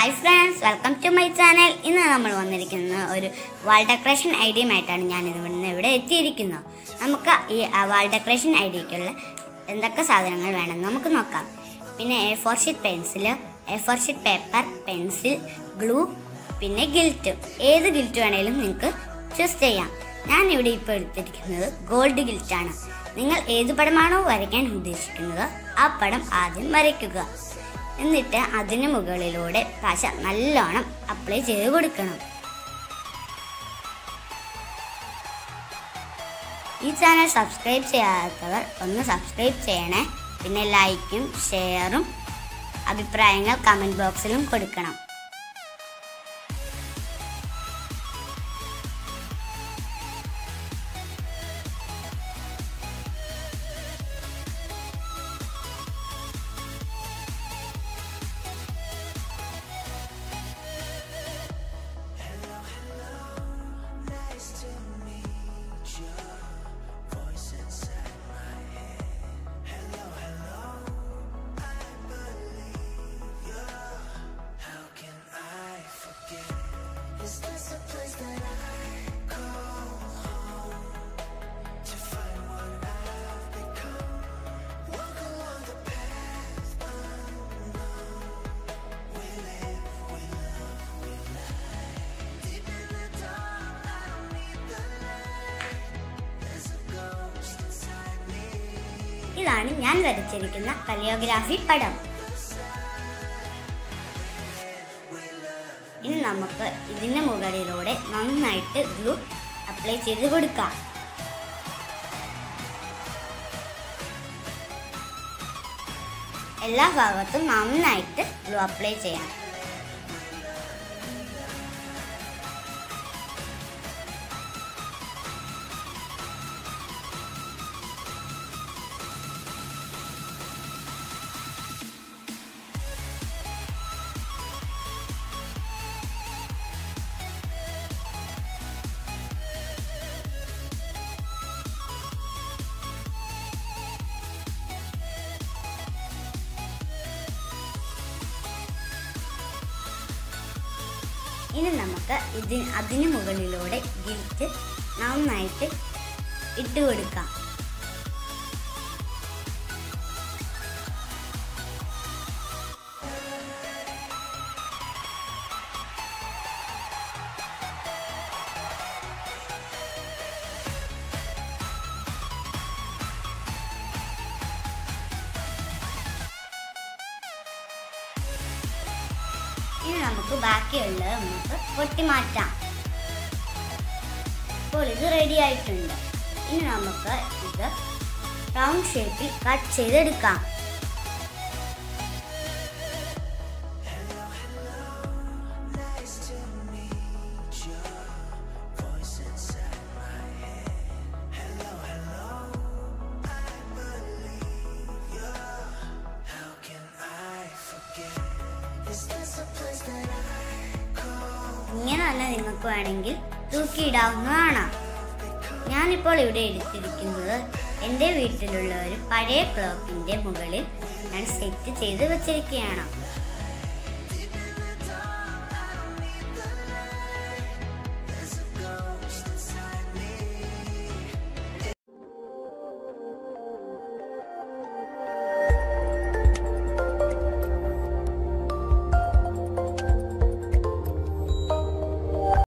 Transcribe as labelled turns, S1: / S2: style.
S1: hi friends welcome to my channel ഇന്ന് നമ്മൾ വന്നിരിക്കുന്നത് ഒരു വാൾ ഡെക്കറേഷൻ ഐഡിയയുമായിട്ടാണ് ഞാൻ ഇന്ന് ഇവിടെ എത്തിയിരിക്കുന്നത് നമുക്ക് ഈ വാൾ ഡെക്കറേഷൻ ഐഡിയക്കുള്ള എന്തൊക്കെ സാധനങ്ങൾ വേണമെന്ന് നമുക്ക് നോക്കാം പിന്നെ A four sheet pencil A four sheet paper pencil glue പിന്നെ ഗിൽറ്റ് ഏത് ഗിൽറ്റ് വേണേലും നിങ്ങൾക്ക് ചൂസ് ചെയ്യാം ഞാൻ ഇവിടെ ഇപ്പോൾ എടുത്തിരിക്കുന്നത് ഗോൾഡ് ഗിൽറ്റാണ് നിങ്ങൾ ഏത് പടമാണോ വരയ്ക്കാൻ ഉദ്ദേശിക്കുന്നത് ആ പടം ആദ്യം വരയ്ക്കുക എന്നിട്ട് അതിന് മുകളിലൂടെ പശ നല്ലോണം അപ്ലൈ ചെയ്ത് കൊടുക്കണം ഈ ചാനൽ സബ്സ്ക്രൈബ് ചെയ്യാത്തവർ ഒന്ന് സബ്സ്ക്രൈബ് ചെയ്യണേ പിന്നെ ലൈക്കും ഷെയറും അഭിപ്രായങ്ങൾ കമൻറ്റ് ബോക്സിലും കൊടുക്കണം ഇതാണ് ഞാൻ വരച്ചിരിക്കുന്ന കലിയോഗ്രാഫി പടം ഇനി നമുക്ക് ഇതിന് മുകളിലൂടെ നന്നായിട്ട് ഗ്ലൂ അപ്ലൈ ചെയ്ത് കൊടുക്കാം എല്ലാ ഭാഗത്തും നന്നായിട്ട് ഗ്ലൂ അപ്ലൈ ചെയ്യണം ഇനി നമുക്ക് ഇതിന് അതിന് മുകളിലൂടെ ഗിൽറ്റ് നന്നായിട്ട് ഇട്ട് കൊടുക്കാം ഇനി നമുക്ക് ബാക്കിയുള്ളത് നമുക്ക് പൊട്ടി മാറ്റാം ഇപ്പോൾ ഇത് റെഡി ആയിട്ടുണ്ട് ഇനി നമുക്ക് ഇത് റൗണ്ട് ഷേപ്പിൽ കട്ട് ചെയ്തെടുക്കാം ഇങ്ങനെ തന്നെ നിങ്ങൾക്ക് വേണമെങ്കിൽ തൂക്കിയിടാവുന്നതാണ് ഞാനിപ്പോൾ ഇവിടെ എടുത്തിരിക്കുന്നത് എൻ്റെ വീട്ടിലുള്ള ഒരു പഴയ ക്ലോക്കിൻ്റെ മുകളിൽ ഞാൻ സെറ്റ് ചെയ്ത് വെച്ചിരിക്കുകയാണ്